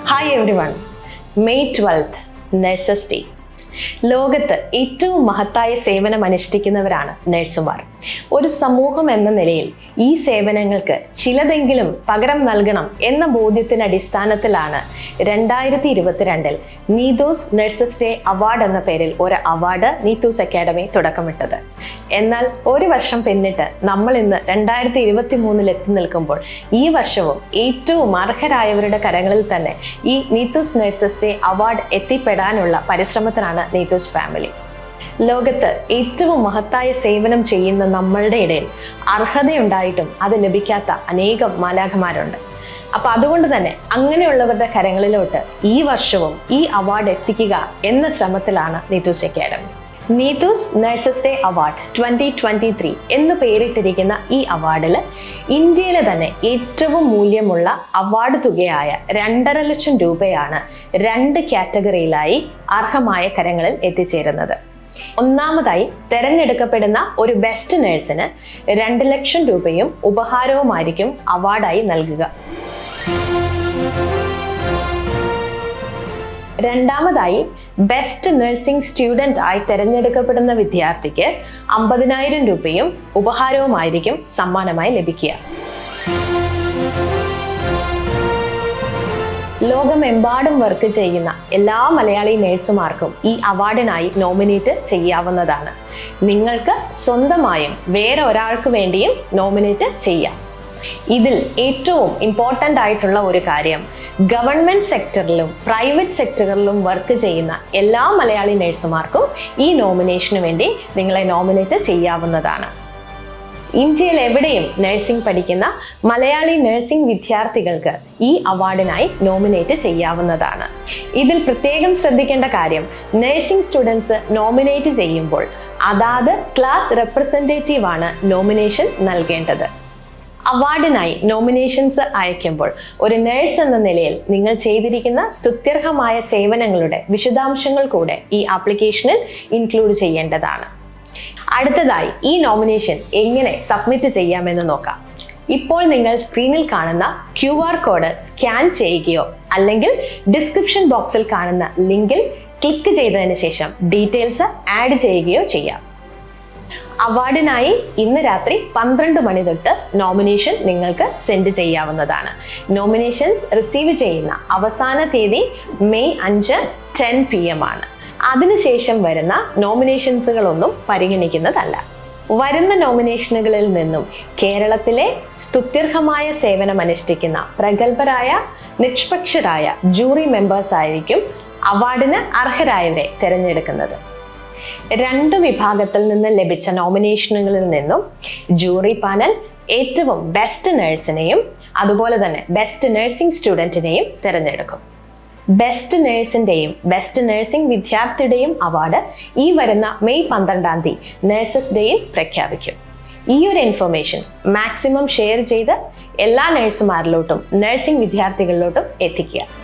hi everyone May twelfth nurses day ലോകത്ത് ഏറ്റവും മഹത്തായ സേവനം അനുഷ്ഠിക്കുന്നവരാണ് നഴ്സുമാർ ഒരു സമൂഹം എന്ന നിലയിൽ ഈ സേവനങ്ങൾക്ക് ചിലതെങ്കിലും പകരം നൽകണം എന്ന ബോധ്യത്തിന്റെ അടിസ്ഥാനത്തിലാണ് രണ്ടായിരത്തി ഇരുപത്തിരണ്ടിൽ നീതോസ് നഴ്സസ് ഡേ അവാർഡ് എന്ന പേരിൽ ഒരു അവാർഡ് നീതൂസ് അക്കാഡമി തുടക്കമിട്ടത് എന്നാൽ ഒരു വർഷം പിന്നിട്ട് നമ്മൾ ഇന്ന് രണ്ടായിരത്തി ഇരുപത്തി മൂന്നിൽ എത്തി നിൽക്കുമ്പോൾ ഈ വർഷവും ഏറ്റവും അർഹരായവരുടെ കരങ്ങളിൽ തന്നെ ഈ നീതൂസ് നഴ്സസ് ഡേ അവാർഡ് എത്തിപ്പെടാനുള്ള പരിശ്രമത്തിനാണ് നീതൂസ് ഫാമിലി ലോകത്ത് ഏറ്റവും മഹത്തായ സേവനം ചെയ്യുന്ന നമ്മളുടെ ഇടയിൽ അർഹതയുണ്ടായിട്ടും അത് ലഭിക്കാത്ത അനേകം മാലാഖമാരുണ്ട് അപ്പൊ അതുകൊണ്ട് തന്നെ അങ്ങനെയുള്ളവരുടെ കരങ്ങളിലോട്ട് ഈ വർഷവും ഈ അവാർഡ് എത്തിക്കുക എന്ന ശ്രമത്തിലാണ് Neethus academy Neethus nurses day award twenty twenty three എന്ന് പേരിട്ടിരിക്കുന്ന ഈ അവാർഡിൽ ഇന്ത്യയിലെ തന്നെ ഏറ്റവും മൂല്യമുള്ള അവാർഡ് തുകയായ രണ്ടര ലക്ഷം രൂപയാണ് രണ്ട് കാറ്റഗറിയിലായി അർഹമായ കരങ്ങളിൽ എത്തിച്ചേരുന്നത് ഒന്നാമതായി തെരഞ്ഞെടുക്കപ്പെടുന്ന ഒരു ബെസ്റ്റ് നേഴ്സിന് രണ്ട് ലക്ഷം രൂപയും ഉപഹാരവുമായിരിക്കും അവാർഡായി നൽകുക രണ്ടാമതായി ബെസ്റ്റ് നഴ്സിംഗ് സ്റ്റുഡന്റ് ആയി തിരഞ്ഞെടുക്കപ്പെടുന്ന വിദ്യാർത്ഥിക്ക് അമ്പതിനായിരം രൂപയും ഉപഹാരവുമായിരിക്കും സമ്മാനമായി ലഭിക്കുക ലോകമെമ്പാടും വർക്ക് ചെയ്യുന്ന എല്ലാ മലയാളി നേഴ്സുമാർക്കും ഈ അവാർഡിനായി നോമിനേറ്റ് ചെയ്യാവുന്നതാണ് നിങ്ങൾക്ക് സ്വന്തമായും വേറെ ഒരാൾക്ക് വേണ്ടിയും നോമിനേറ്റ് ചെയ്യാം ഇതിൽ ഏറ്റവും ഇമ്പോർട്ടൻ്റ് ആയിട്ടുള്ള ഒരു കാര്യം ഗവൺമെന്റ് സെക്ടറിലും പ്രൈവറ്റ് സെക്ടറിലും വർക്ക് ചെയ്യുന്ന എല്ലാ മലയാളി നേഴ്സുമാർക്കും ഈ നോമിനേഷന് വേണ്ടി നിങ്ങളെ നോമിനേറ്റ് ചെയ്യാവുന്നതാണ് ഇന്ത്യയിൽ എവിടെയും നഴ്സിംഗ് പഠിക്കുന്ന മലയാളി നഴ്സിംഗ് വിദ്യാർത്ഥികൾക്ക് ഈ അവാർഡിനായി നോമിനേറ്റ് ചെയ്യാവുന്നതാണ് ഇതിൽ പ്രത്യേകം ശ്രദ്ധിക്കേണ്ട കാര്യം നഴ്സിംഗ് സ്റ്റുഡൻസ് നോമിനേറ്റ് ചെയ്യുമ്പോൾ അതാത് ക്ലാസ് റെപ്രസെൻറ്റേറ്റീവ് ആണ് നോമിനേഷൻ നൽകേണ്ടത് അവാർഡിനായി നോമിനേഷൻസ് അയക്കുമ്പോൾ ഒരു നേഴ്സ് എന്ന നിലയിൽ നിങ്ങൾ ചെയ്തിരിക്കുന്ന സ്തുത്യർഹമായ സേവനങ്ങളുടെ വിശദാംശങ്ങൾ കൂടെ ഈ ആപ്ലിക്കേഷനിൽ ഇൻക്ലൂഡ് ചെയ്യേണ്ടതാണ് അടുത്തതായി ഈ നോമിനേഷൻ എങ്ങനെ സബ്മിറ്റ് ചെയ്യാമെന്ന് നോക്കാം ഇപ്പോൾ നിങ്ങൾ സ്ക്രീനിൽ കാണുന്ന ക്യു ആർ കോഡ് സ്കാൻ ചെയ്യുകയോ അല്ലെങ്കിൽ ഡിസ്ക്രിപ്ഷൻ ബോക്സിൽ കാണുന്ന ലിങ്കിൽ ക്ലിക്ക് ചെയ്തതിന് ശേഷം ഡീറ്റെയിൽസ് ആഡ് ചെയ്യുകയോ ചെയ്യാം അവാർഡിനായി ഇന്ന് രാത്രി പന്ത്രണ്ട് മണി തൊട്ട് നോമിനേഷൻ നിങ്ങൾക്ക് സെൻഡ് ചെയ്യാവുന്നതാണ് നോമിനേഷൻസ് റിസീവ് ചെയ്യുന്ന അവസാന തീയതി മെയ് അഞ്ച് ടെൻ പി എം ആണ് അതിനുശേഷം വരുന്ന നോമിനേഷൻസുകളൊന്നും പരിഗണിക്കുന്നതല്ല വരുന്ന നോമിനേഷനുകളിൽ നിന്നും കേരളത്തിലെ സ്തുത്യർഹമായ സേവനം അനുഷ്ഠിക്കുന്ന പ്രഗത്ഭരായ നിഷ്പക്ഷരായ ജൂറി മെമ്പേഴ്സ് ആയിരിക്കും അവാർഡിന് അർഹരായവരെ തിരഞ്ഞെടുക്കുന്നത് രണ്ട് വിഭാഗത്തിൽ നിന്ന് ലഭിച്ച നോമിനേഷനുകളിൽ നിന്നും ജൂറി പാനൽ ഏറ്റവും ബെസ്റ്റ് നഴ്സിനെയും അതുപോലെ തന്നെ ബെസ്റ്റ് നഴ്സിംഗ് സ്റ്റുഡൻറ്റിനെയും തിരഞ്ഞെടുക്കും ബെസ്റ്റ് നേഴ്സിൻ്റെയും ബെസ്റ്റ് നഴ്സിംഗ് വിദ്യാർത്ഥിയുടെയും അവാർഡ് ഈ വരുന്ന മെയ് പന്ത്രണ്ടാം തീയതി നഴ്സസ് ഡേയിൽ പ്രഖ്യാപിക്കും ഈ ഒരു ഇൻഫർമേഷൻ മാക്സിമം ഷെയർ ചെയ്ത് എല്ലാ നഴ്സുമാരിലോട്ടും നഴ്സിംഗ് വിദ്യാർത്ഥികളിലോട്ടും എത്തിക്കുക